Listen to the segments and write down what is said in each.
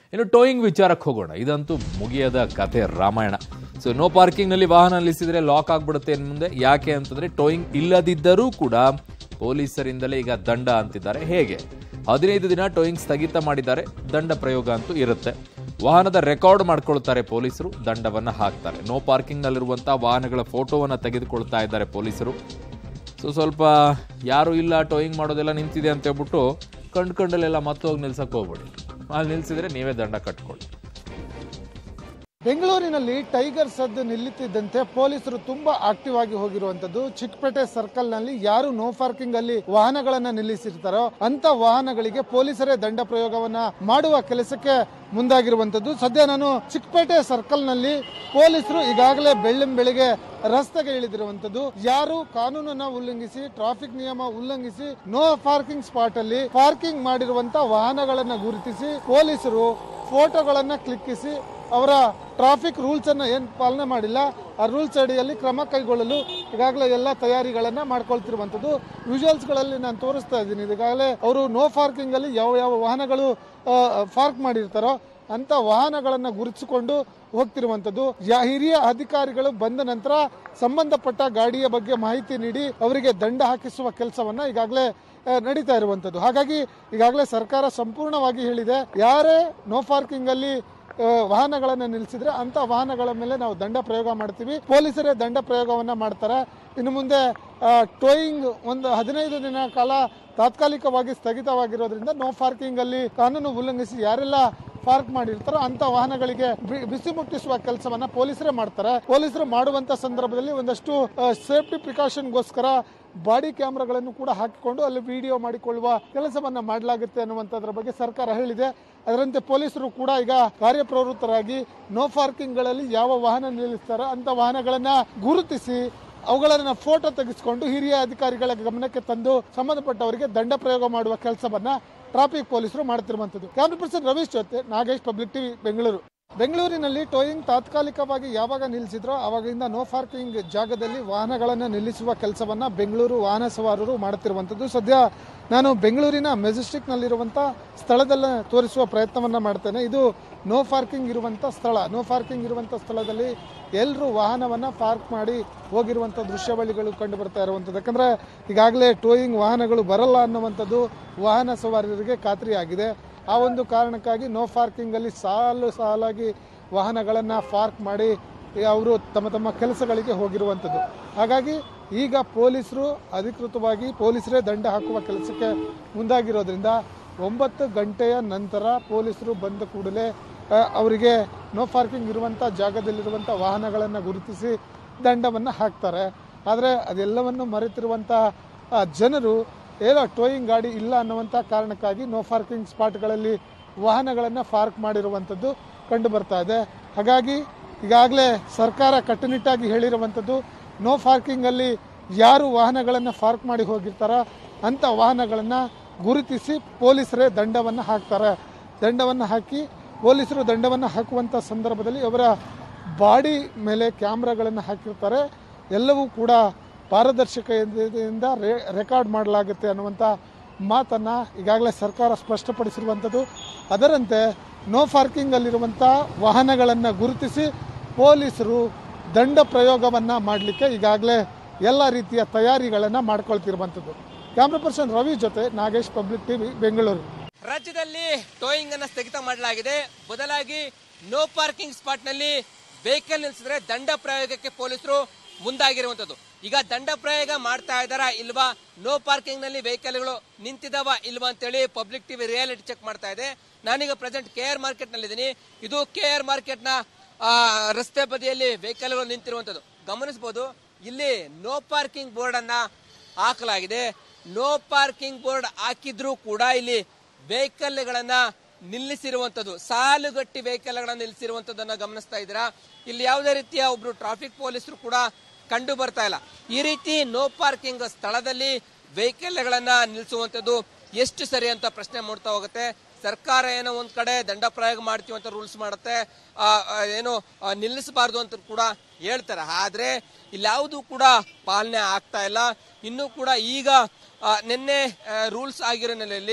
ಇನ್ನು ಟೋಯಿಂಗ್ ವಿಚಾರಕ್ಕೆ ಹೋಗೋಣ ಇದಂತೂ ಮುಗಿಯದ ಕಥೆ ರಾಮಾಯಣ ಸೊ ನೋ ಪಾರ್ಕಿಂಗ್ನಲ್ಲಿ ವಾಹನ ನಿಲ್ಲಿಸಿದ್ರೆ ಲಾಕ್ ಆಗ್ಬಿಡುತ್ತೆ ಇನ್ನು ಮುಂದೆ ಯಾಕೆ ಅಂತಂದ್ರೆ ಟೋಯಿಂಗ್ ಇಲ್ಲದಿದ್ದರೂ ಕೂಡ ಪೊಲೀಸರಿಂದಲೇ ಈಗ ದಂಡ ಅಂತಿದ್ದಾರೆ ಹೇಗೆ ಹದಿನೈದು ದಿನ ಟೋಯಿಂಗ್ ಸ್ಥಗಿತ ಮಾಡಿದ್ದಾರೆ ದಂಡ ಪ್ರಯೋಗ ಅಂತೂ ಇರುತ್ತೆ ವಾಹನದ ರೆಕಾರ್ಡ್ ಮಾಡ್ಕೊಳ್ತಾರೆ ಪೊಲೀಸರು ದಂಡವನ್ನ ಹಾಕ್ತಾರೆ ನೋ ಪಾರ್ಕಿಂಗ್ನಲ್ಲಿರುವಂತಹ ವಾಹನಗಳ ಫೋಟೋವನ್ನ ತೆಗೆದುಕೊಳ್ತಾ ಇದ್ದಾರೆ ಪೊಲೀಸರು ಸೊ ಸ್ವಲ್ಪ ಯಾರು ಇಲ್ಲ ಟೋಯಿಂಗ್ ಮಾಡೋದೆಲ್ಲ ನಿಂತಿದೆ ಅಂತ ಹೇಳ್ಬಿಟ್ಟು ಕಂಡು ಕಂಡಲ್ಲೆಲ್ಲ ಮತ್ತೋಗಿ ನಿಲ್ಸಕ್ಕೆ ಹೋಗ್ಬೇಡಿ ಅಲ್ಲಿ ನಿಲ್ಸಿದ್ರೆ ನೀವೇ ದಂಡ ಕಟ್ಕೊಳ್ಳಿ ಬೆಂಗಳೂರಿನಲ್ಲಿ ಟೈಗರ್ ಸದ್ದು ನಿಲ್ಲುತ್ತಿದ್ದಂತೆ ಪೊಲೀಸರು ತುಂಬಾ ಆಕ್ಟಿವ್ ಆಗಿ ಹೋಗಿರುವಂತದ್ದು ಚಿಕ್ಕಪೇಟೆ ಸರ್ಕಲ್ ನಲ್ಲಿ ಯಾರು ನೋ ಪಾರ್ಕಿಂಗ್ ಅಲ್ಲಿ ವಾಹನಗಳನ್ನ ನಿಲ್ಲಿಸಿರ್ತಾರೋ ಅಂತ ವಾಹನಗಳಿಗೆ ಪೊಲೀಸರೇ ದಂಡ ಪ್ರಯೋಗವನ್ನ ಮಾಡುವ ಕೆಲಸಕ್ಕೆ ಮುಂದಾಗಿರುವಂತದ್ದು ಸದ್ಯ ನಾನು ಚಿಕ್ಕಪೇಟೆ ಸರ್ಕಲ್ ನಲ್ಲಿ ಪೊಲೀಸರು ಈಗಾಗಲೇ ಬೆಳ್ಳಂ ಬೆಳಿಗ್ಗೆ ರಸ್ತೆಗೆ ಇಳಿದಿರುವಂತದ್ದು ಯಾರು ಕಾನೂನನ್ನ ಉಲ್ಲಂಘಿಸಿ ಟ್ರಾಫಿಕ್ ನಿಯಮ ಉಲ್ಲಂಘಿಸಿ ನೋ ಪಾರ್ಕಿಂಗ್ ಸ್ಪಾಟ್ ಅಲ್ಲಿ ಪಾರ್ಕಿಂಗ್ ಮಾಡಿರುವಂತ ವಾಹನಗಳನ್ನ ಗುರುತಿಸಿ ಪೊಲೀಸರು ಫೋಟೋಗಳನ್ನ ಕ್ಲಿಕ್ಕಿಸಿ ಅವರ ಟ್ರಾಫಿಕ್ ರೂಲ್ಸ್ ಅನ್ನ ಏನ್ ಪಾಲನೆ ಮಾಡಿಲ್ಲ ಆ ರೂಲ್ಸ್ ಅಡಿಯಲ್ಲಿ ಕ್ರಮ ಕೈಗೊಳ್ಳಲು ಈಗಾಗಲೇ ಎಲ್ಲ ತಯಾರಿಗಳನ್ನ ಮಾಡ್ಕೊಳ್ತಿರುವಂತದ್ದು ವಿಜುವಲ್ಸ್ ಗಳಲ್ಲಿ ನಾನು ತೋರಿಸ್ತಾ ಇದ್ದೀನಿ ಈಗಾಗಲೇ ಅವರು ನೋ ಪಾರ್ಕಿಂಗ್ ಅಲ್ಲಿ ಯಾವ ಯಾವ ವಾಹನಗಳು ಪಾರ್ಕ್ ಮಾಡಿರ್ತಾರೋ ಅಂತ ವಾಹನಗಳನ್ನ ಗುರುತಿಸಿಕೊಂಡು ಹೋಗ್ತಿರುವಂತದ್ದು ಯಾ- ಹಿರಿಯ ಅಧಿಕಾರಿಗಳು ಬಂದ ನಂತರ ಸಂಬಂಧಪಟ್ಟ ಗಾಡಿಯ ಬಗ್ಗೆ ಮಾಹಿತಿ ನೀಡಿ ಅವರಿಗೆ ದಂಡ ಹಾಕಿಸುವ ಕೆಲಸವನ್ನ ಈಗಾಗಲೇ ಆ, ನಡೀತಾ ಇರುವಂತದ್ದು ಹಾಗಾಗಿ ಈಗಾಗಲೇ ಸರ್ಕಾರ ಸಂಪೂರ್ಣವಾಗಿ ಹೇಳಿದೆ ಯಾರೇ ನೋ ಪಾರ್ಕಿಂಗ್ ಅಲ್ಲಿ ಆ, ವಾಹನಗಳನ್ನ ನಿಲ್ಲಿಸಿದ್ರೆ ಅಂತ ವಾಹನಗಳ ಮೇಲೆ ನಾವು ದಂಡ ಪ್ರಯೋಗ ಮಾಡ್ತೀವಿ ಪೊಲೀಸರೇ ದಂಡ ಪ್ರಯೋಗವನ್ನ ಮಾಡ್ತಾರೆ ಇನ್ನು ಮುಂದೆ ಟೋಯಿಂಗ್ ಒಂದು ಹದಿನೈದು ದಿನ ಕಾಲ ತಾತ್ಕಾಲಿಕವಾಗಿ ಸ್ಥಗಿತವಾಗಿರೋದ್ರಿಂದ ನೋ ಪಾರ್ಕಿಂಗ್ ಅಲ್ಲಿ ಕಾನೂನು ಉಲ್ಲಂಘಿಸಿ ಯಾರೆಲ್ಲ ಪಾರ್ಕ್ ಮಾಡಿರ್ತಾರೋ ಅಂತ ವಾಹನಗಳಿಗೆ ಬಿ- ಬಿಸಿ ಮುಟ್ಟಿಸುವ ಕೆಲಸವನ್ನ ಪೊಲೀಸರೇ ಮಾಡ್ತಾರೆ ಪೊಲೀಸರು ಮಾಡುವಂತ ಸಂದರ್ಭದಲ್ಲಿ ಒಂದಷ್ಟು ಸೇಫ್ಟಿ ಪ್ರಿಕಾಷನ್ಗೋಸ್ಕರ ಬಾಡಿ ಕ್ಯಾಮ್ರಾಗಳನ್ನು ಕೂಡ ಹಾಕಿಕೊಂಡು ಅಲ್ಲಿ ವಿಡಿಯೋ ಮಾಡಿಕೊಳ್ಳುವ ಕೆಲಸವನ್ನ ಮಾಡಲಾಗುತ್ತೆ ಅನ್ನುವಂಥದ್ರ ಬಗ್ಗೆ ಸರ್ಕಾರ ಹೇಳಿದೆ ಅದರಂತೆ ಪೊಲೀಸರು ಕೂಡ ಈಗ ಕಾರ್ಯಪ್ರವೃತ್ತರಾಗಿ ನೋ ಪಾರ್ಕಿಂಗ್ ಗಳಲ್ಲಿ ಯಾವ ವಾಹನ ನಿಲ್ಲಿಸ್ತಾರೋ ಅಂತ ವಾಹನಗಳನ್ನ ಗುರುತಿಸಿ ಅವುಗಳನ್ನ ಫೋಟೋ ತೆಗೆಸಿಕೊಂಡು ಹಿರಿಯ ಅಧಿಕಾರಿಗಳ ಗಮನಕ್ಕೆ ತಂದು ಸಂಬಂಧಪಟ್ಟವರಿಗೆ ದಂಡ ಪ್ರಯೋಗ ಮಾಡುವ ಕೆಲಸವನ್ನ ಟ್ರಾಫಿಕ್ ಪೊಲೀಸರು ಮಾಡುತ್ತಿರುವಂತದ್ದು ಕ್ಯಾಮ್ರಾ ಪರ್ಸನ್ ರವೀಶ್ ಜೊತೆ ನಾಗೇಶ್ ಪಬ್ಲಿಕ್ ಟಿವಿ ಬೆಂಗಳೂರು ಬೆಂಗಳೂರಿನಲ್ಲಿ ಟೋಯಿಂಗ್ ತಾತ್ಕಾಲಿಕವಾಗಿ ಯಾವಾಗ ನಿಲ್ಲಿಸಿದ್ರೋ ಅವಾಗಿಂದ ನೋ ಪಾರ್ಕಿಂಗ್ ಜಾಗದಲ್ಲಿ ವಾಹನಗಳನ್ನು ನಿಲ್ಲಿಸುವ ಕೆಲಸವನ್ನ ಬೆಂಗಳೂರು ವಾಹನ ಸವಾರರು ಮಾಡುತ್ತಿರುವಂಥದ್ದು ಸದ್ಯ ನಾನು ಬೆಂಗಳೂರಿನ ಮೆಜೆಸ್ಟಿಕ್ನಲ್ಲಿರುವಂಥ ಸ್ಥಳದಲ್ಲ ತೋರಿಸುವ ಪ್ರಯತ್ನವನ್ನ ಮಾಡ್ತೇನೆ ಇದು ನೋ ಪಾರ್ಕಿಂಗ್ ಇರುವಂಥ ಸ್ಥಳ ನೋ ಪಾರ್ಕಿಂಗ್ ಇರುವಂಥ ಸ್ಥಳದಲ್ಲಿ ಎಲ್ಲರೂ ವಾಹನವನ್ನ ಪಾರ್ಕ್ ಮಾಡಿ ಹೋಗಿರುವಂಥ ದೃಶ್ಯಾವಳಿಗಳು ಕಂಡು ಬರ್ತಾ ಇರುವಂಥದ್ದು ಯಾಕಂದ್ರೆ ಈಗಾಗಲೇ ಟೋಯಿಂಗ್ ವಾಹನಗಳು ಬರಲ್ಲ ಅನ್ನುವಂಥದ್ದು ವಾಹನ ಸವಾರರಿಗೆ ಖಾತ್ರಿಯಾಗಿದೆ ಆ ಒಂದು ಕಾರಣಕ್ಕಾಗಿ ನೋ ಪಾರ್ಕಿಂಗ್ ಅಲ್ಲಿ ಸಾಲು ಸಾಲಾಗಿ ವಾಹನಗಳನ್ನ ಪಾರ್ಕ್ ಮಾಡಿ ಅವರು ತಮ್ಮ ತಮ್ಮ ಕೆಲಸಗಳಿಗೆ ಹೋಗಿರುವಂಥದ್ದು ಹಾಗಾಗಿ ಈಗ ಪೊಲೀಸರು ಅಧಿಕೃತವಾಗಿ ಪೊಲೀಸರೇ ದಂಡ ಹಾಕುವ ಕೆಲಸಕ್ಕೆ ಮುಂದಾಗಿರೋದ್ರಿಂದ ಒಂಬತ್ತು ಗಂಟೆಯ ನಂತರ ಪೊಲೀಸರು ಬಂದ ಕೂಡಲೇ ಆ, ಅವರಿಗೆ ನೋ ಪಾರ್ಕಿಂಗ್ ಇರುವಂಥ ಜಾಗದಲ್ಲಿರುವಂಥ ವಾಹನಗಳನ್ನು ಗುರುತಿಸಿ ದಂಡವನ್ನು ಹಾಕ್ತಾರೆ ಆದರೆ ಅದೆಲ್ಲವನ್ನು ಮರೆತಿರುವಂಥ ಆ, ಜನರು ಏನೋ ಟೋಯಿಂಗ್ ಗಾಡಿ ಇಲ್ಲ ಅನ್ನುವಂಥ ಕಾರಣಕ್ಕಾಗಿ ನೋ ಪಾರ್ಕಿಂಗ್ ಸ್ಪಾಟ್ಗಳಲ್ಲಿ ವಾಹನಗಳನ್ನು ಪಾರ್ಕ್ ಮಾಡಿರುವಂಥದ್ದು ಕಂಡು ಬರ್ತಾ ಇದೆ ಹಾಗಾಗಿ ಈಗಾಗಲೇ ಸರ್ಕಾರ ಕಟ್ಟುನಿಟ್ಟಾಗಿ ಹೇಳಿರುವಂಥದ್ದು ನೋ ಪಾರ್ಕಿಂಗಲ್ಲಿ ಯಾರು ವಾಹನಗಳನ್ನು ಪಾರ್ಕ್ ಮಾಡಿ ಹೋಗಿರ್ತಾರೋ ಅಂಥ ವಾಹನಗಳನ್ನು ಗುರುತಿಸಿ ಪೊಲೀಸರೇ ದಂಡವನ್ನು ಹಾಕ್ತಾರೆ ದಂಡವನ್ನು ಹಾಕಿ ಪೊಲೀಸರು ದಂಡವನ್ನು ಹಾಕುವಂಥ ಸಂದರ್ಭದಲ್ಲಿ ಅವರ ಬಾಡಿ ಮೇಲೆ ಕ್ಯಾಮ್ರಾಗಳನ್ನು ಹಾಕಿರ್ತಾರೆ ಎಲ್ಲವೂ ಕೂಡ ಪಾರದರ್ಶಕತೆಯಿಂದ ರೇ- ರೆಕಾರ್ಡ್ ಮಾಡಲಾಗುತ್ತೆ ಅನ್ನುವಂಥ ಮಾತನ್ನ ಈಗಾಗಲೇ ಸರ್ಕಾರ ಸ್ಪಷ್ಟಪಡಿಸಿರುವಂಥದ್ದು ಅದರಂತೆ ನೋ ಪಾರ್ಕಿಂಗ್ ಅಲ್ಲಿರುವಂಥ ವಾಹನಗಳನ್ನು ಗುರುತಿಸಿ ಪೊಲೀಸರು ದಂಡ ಪ್ರಯೋಗವನ್ನ ಮಾಡಲಿಕ್ಕೆ ಈಗಾಗಲೇ ಎಲ್ಲ ರೀತಿಯ ತಯಾರಿಗಳನ್ನು ಮಾಡ್ಕೊಳ್ತಿರುವಂಥದ್ದು ಕ್ಯಾಮ್ರಾ ಪರ್ಸನ್ ರವಿ ಜೊತೆ ನಾಗೇಶ್ ಪಬ್ಲಿಕ್ ಟಿವಿ ಬೆಂಗಳೂರು ರಾಜ್ಯದಲ್ಲಿ ಟೋಯಿಂಗ್ ಅನ್ನ ಸ್ಥಗಿತ ಮಾಡಲಾಗಿದೆ ಬದಲಾಗಿ ನೋ ಪಾರ್ಕಿಂಗ್ ಸ್ಪಾಟ್ ನಲ್ಲಿ ವೆಹಿಕಲ್ ನಿಲ್ಲಿಸಿದ್ರೆ ದಂಡ ಪ್ರಯೋಗಕ್ಕೆ ಪೊಲೀಸರು ಮುಂದಾಗಿರುವಂತದ್ದು ಈಗ ದಂಡ ಪ್ರಯೋಗ ಮಾಡ್ತಾ ಇದಾರಾ ಇಲ್ವಾ ನೋ ಪಾರ್ಕಿಂಗ್ ನಲ್ಲಿ ವೆಹಿಕಲ್ಗಳು ನಿಂತಿದಾವ ಇಲ್ವಾ ಅಂತೇಳಿ ಪಬ್ಲಿಕ್ ಟಿವಿ ರಿಯಾಲಿಟಿ ಚೆಕ್ ಮಾಡ್ತಾ ಇದೆ ನಾನೀಗ ಪ್ರೆಸೆಂಟ್ ಕೆ ಆರ್ ಮಾರ್ಕೆಟ್ ನಲ್ಲಿ ಇದ್ದೀನಿ ಇದು ಕೆ ಆರ್ ಮಾರ್ಕೆಟ್ ನ ಆ, ರಸ್ತೆ ಬದಿಯಲ್ಲಿ ವೆಹಿಕಲ್ಗಳು ನಿಂತಿರುವಂತದ್ದು ಗಮನಿಸಬಹುದು ಇಲ್ಲಿ ನೋ ಪಾರ್ಕಿಂಗ್ ಬೋರ್ಡ್ ಅನ್ನ ಹಾಕಲಾಗಿದೆ ನೋ ಪಾರ್ಕಿಂಗ್ ಬೋರ್ಡ್ ಹಾಕಿದ್ರೂ ಕೂಡ ಇಲ್ಲಿ ವೆಹಿಕಲ್ಗಳನ್ನ ನಿಲ್ಲಿಸಿರುವಂತದ್ದು ಸಾಲುಗಟ್ಟಿ ವೆಹಿಕಲ್ಗಳನ್ನ ನಿಲ್ಲಿಸಿರುವಂತದ್ದನ್ನ ಗಮನಿಸ್ತಾ ಇದ್ದೀರಾ ಇಲ್ಲಿ ಯಾವುದೇ ರೀತಿಯ ಒಬ್ರು ಟ್ರಾಫಿಕ್ ಪೊಲೀಸರು ಕೂಡ ಕಂಡು ಬರ್ತಾ ಇಲ್ಲ ಈ ರೀತಿ ನೋ ಪಾರ್ಕಿಂಗ್ ಸ್ಥಳದಲ್ಲಿ ವೆಹಿಕಲ್ಗಳನ್ನ ನಿಲ್ಲಿಸುವಂತದ್ದು ಎಷ್ಟು ಸರಿ ಅಂತ ಪ್ರಶ್ನೆ ಮೂಡ್ತಾ ಹೋಗುತ್ತೆ ಸರ್ಕಾರ ಏನೋ ಒಂದ್ ಕಡೆ ದಂಡ ಪ್ರಯೋಗ ಮಾಡ್ತೀವಿ ಅಂತ ರೂಲ್ಸ್ ಮಾಡುತ್ತೆ ಆ, ಆ, ಏನು ಆ, ನಿಲ್ಲಿಸಬಾರ್ದು ಅಂತ ಕೂಡ ಹೇಳ್ತಾರೆ ಆದ್ರೆ ಇಲ್ಯಾವುದು ಕೂಡ ಪಾಲನೆ ಆಗ್ತಾ ಇಲ್ಲ ಇನ್ನೂ ಕೂಡ ಈಗ ಆ, ನಿನ್ನೆ ರೂಲ್ಸ್ ಆಗಿರೋ ನೆಲೆಯಲ್ಲಿ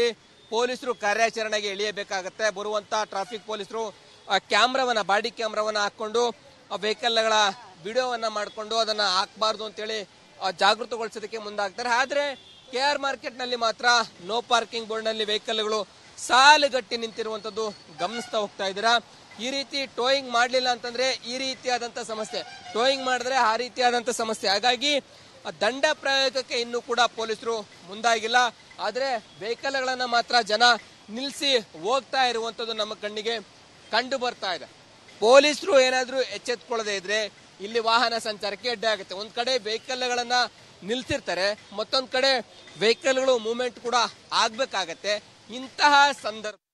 ಪೊಲೀಸರು ಕಾರ್ಯಾಚರಣೆಗೆ ಇಳಿಯಬೇಕಾಗತ್ತೆ ಬರುವಂತ ಟ್ರಾಫಿಕ್ ಪೊಲೀಸರು ಕ್ಯಾಮ್ರಾವನ್ನ ಬಾಡಿ ಕ್ಯಾಮ್ರಾವನ್ನ ಹಾಕೊಂಡು ಆ ವೆಹಿಕಲ್ಗಳ ವಿಡಿಯೋವನ್ನ ಮಾಡಿಕೊಂಡು ಅದನ್ನ ಹಾಕಬಾರ್ದು ಅಂತೇಳಿ ಆ, ಜಾಗೃತಗೊಳಿಸೋದಕ್ಕೆ ಮುಂದಾಗ್ತಾರೆ ಆದ್ರೆ ಕೆ ಆರ್ ಮಾರ್ಕೆಟ್ ನಲ್ಲಿ ಮಾತ್ರ ನೋ ಪಾರ್ಕಿಂಗ್ ಬೋರ್ಡ್ ನಲ್ಲಿ ವೆಹಿಕಲ್ಗಳು ಸಾಲುಗಟ್ಟಿ ನಿಂತಿರುವಂತದ್ದು ಗಮನಿಸ್ತಾ ಹೋಗ್ತಾ ಇದ್ದೀರಾ ಈ ರೀತಿ ಟೋಯಿಂಗ್ ಮಾಡಲಿಲ್ಲ ಅಂತಂದ್ರೆ ಈ ರೀತಿಯಾದಂತ ಸಮಸ್ಯೆ ಟೋಯಿಂಗ್ ಮಾಡಿದ್ರೆ ಆ ರೀತಿಯಾದಂತ ಸಮಸ್ಯೆ ಹಾಗಾಗಿ ಆ ದಂಡ ಪ್ರಯೋಗಕ್ಕೆ ಇನ್ನೂ ಕೂಡ ಪೊಲೀಸರು ಮುಂದಾಗಿಲ್ಲ ಆದ್ರೆ ವೆಹಿಕಲ್ಗಳನ್ನ ಮಾತ್ರ ಜನ ನಿಲ್ಲಿಸಿ ಹೋಗ್ತಾ ಇರುವಂತದ್ದು ನಮ್ಮ ಕಣ್ಣಿಗೆ ಕಂಡು ಬರ್ತಾ ಇದೆ ಪೊಲೀಸರು ಏನಾದ್ರೂ ಎಚ್ಚೆತ್ಕೊಳ್ಳದೆ ಇದ್ರೆ ಇಲ್ಲಿ ವಾಹನ ಸಂಚಾರಕ್ಕೆ ಅಡ್ಡಿ ಆಗುತ್ತೆ ಒಂದ್ ಕಡೆ ವೆಹಿಕಲ್ಗಳನ್ನ ನಿಲ್ಸಿರ್ತಾರೆ ಮತ್ತೊಂದ್ ಕಡೆ ವೆಹಿಕಲ್ಗಳು ಮೂವ್ಮೆಂಟ್ ಕೂಡ ಆಗ್ಬೇಕಾಗತ್ತೆ ಇಂತಹ ಸಂದರ್ಭ